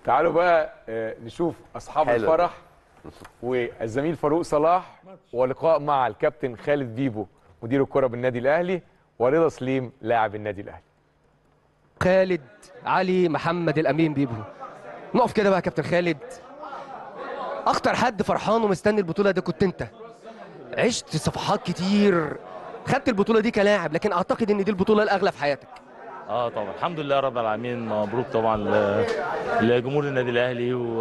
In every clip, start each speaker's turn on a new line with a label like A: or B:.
A: تعالوا بقى آه، نشوف اصحاب
B: حلو.
A: الفرح والزميل فاروق صلاح ولقاء مع الكابتن خالد بيبو مدير الكره بالنادي الاهلي ورضا سليم لاعب النادي الاهلي
C: خالد علي محمد الامين بيبو نقف كده بقى يا كابتن خالد اكتر حد فرحان ومستني البطوله ده كنت انت عشت صفحات كتير خدت البطوله دي كلاعب لكن اعتقد ان دي البطوله الاغلى في حياتك
D: اه طبعا الحمد لله رب العالمين مبروك طبعا ل- لجمهور النادي الاهلي و...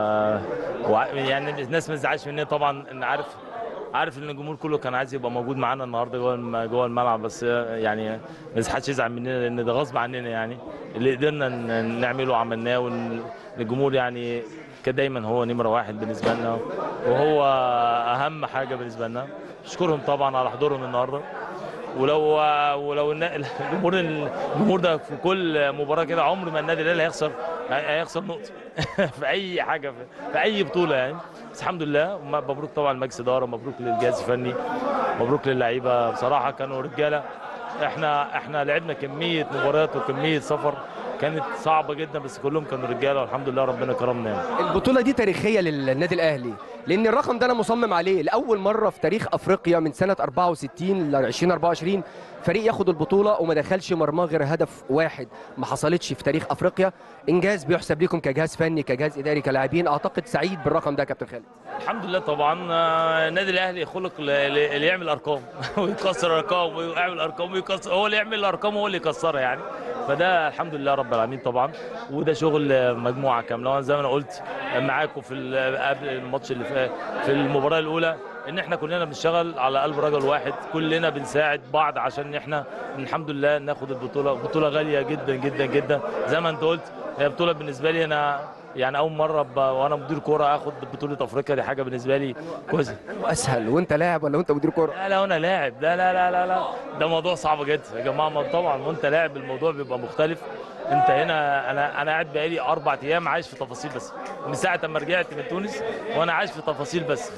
D: و... يعني الناس ما تزعلش مني طبعا ان عارف عارف ان الجمهور كله كان عايز يبقى موجود معانا النهارده جوه الم- جوه الملعب بس يعني ما حدش يزعل مننا لان ده غصب عننا يعني اللي قدرنا ن- نعمله عملناه والجمهور يعني كان دايما هو نمره واحد بالنسبه لنا وهو اهم حاجه بالنسبه لنا اشكرهم طبعا على حضورهم النهارده ولو ولو النا- الجمهور الجمهور ده في كل مباراه كده عمر ما النادي الاهلي هيخسر هيخسر نقطه في اي حاجه في, في اي بطوله يعني بس الحمد لله وم- مبروك طبعا لمجلس اداره مبروك للجهاز الفني مبروك للعيبه بصراحه كانوا رجاله احنا احنا لعبنا كميه مباريات وكميه سفر كانت صعبه جدا بس كلهم كانوا رجاله والحمد لله ربنا كرمنا يعني.
C: البطوله دي تاريخيه للنادي الاهلي لان الرقم ده انا مصمم عليه لاول مره في تاريخ افريقيا من سنه 64 ل 2024 فريق ياخد البطوله وما دخلش مرماه غير هدف واحد ما حصلتش في تاريخ افريقيا انجاز بيحسب لكم كجهاز فني كجهاز اداري كلاعبين اعتقد سعيد بالرقم ده يا كابتن خالد
D: الحمد لله طبعا آه، النادي الاهلي خلق ل- ل- اللي يعمل ارقام ويكسر ارقام ويعمل ارقام ويكسر هو اللي يعمل الارقام هو اللي يكسرها يعني فده الحمد لله رب العالمين طبعا وده شغل آه، مجموعه كامله وانا زي ما انا قلت معاكم في ال- قبل الماتش اللي فات في المباراه الاولى ان احنا كلنا بنشتغل على قلب رجل واحد كلنا بنساعد بعض عشان احنا الحمد لله ناخد البطوله بطوله غاليه جدا جدا جدا زي ما انت قلت هي بطوله بالنسبه لي انا يعني اول مره ب... وانا مدير كوره اخد بطوله افريقيا دي حاجه بالنسبه لي كويسه
C: واسهل وانت لاعب ولا وانت مدير كوره
D: لا لا وانا لاعب لا لا لا لا لا ده موضوع صعب جدا يا جماعه ما طبعا وانت لاعب الموضوع بيبقى مختلف انت هنا انا انا قاعد بقالي اربع ايام عايش في تفاصيل بس من ساعه ما رجعت من تونس وانا عايش في تفاصيل بس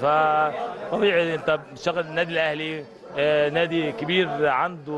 D: فطبيعي انت بتشتغل النادي الاهلي آه، نادي كبير عنده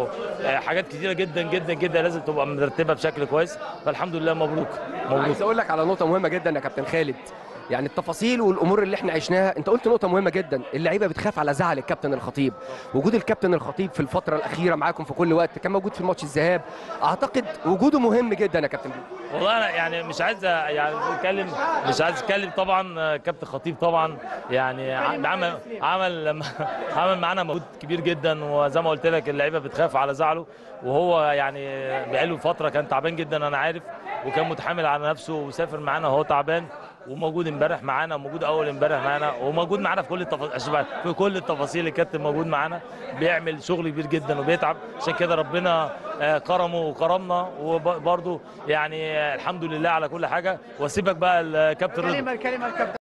D: آه، حاجات كتيره جدا جدا جدا لازم تبقى مرتبه بشكل كويس فالحمد لله مبروك مبروك
C: عايز اقول لك على نقطه مهمه جدا يا كابتن خالد يعني التفاصيل والامور اللي احنا عشناها انت قلت نقطه مهمه جدا اللعيبه بتخاف على زعل الكابتن الخطيب وجود الكابتن الخطيب في الفتره الاخيره معاكم في كل وقت كان موجود في ماتش الذهاب اعتقد وجوده مهم جدا يا كابتن بيبو.
D: والله انا يعني مش عايز يعني اتكلم مش عايز اتكلم طبعا آه، كابتن خطيب طبعا يعني ع- عمل عمل عمل معانا مجهود كبير جدا وزي ما قلت لك اللعيبه بتخاف على زعله وهو يعني بقاله فتره كان تعبان جدا انا عارف وكان متحامل على نفسه وسافر معانا وهو تعبان وموجود امبارح معانا وموجود اول امبارح معانا وموجود معانا في كل التفاصيل في كل التفاصيل الكابتن موجود معانا بيعمل شغل كبير جدا وبيتعب عشان كده ربنا آه، كرمه وكرمنا وبرضه يعني آه، الحمد لله على كل حاجه واسيبك بقى الكابتن رضا
E: كلمه كلمه الكابتن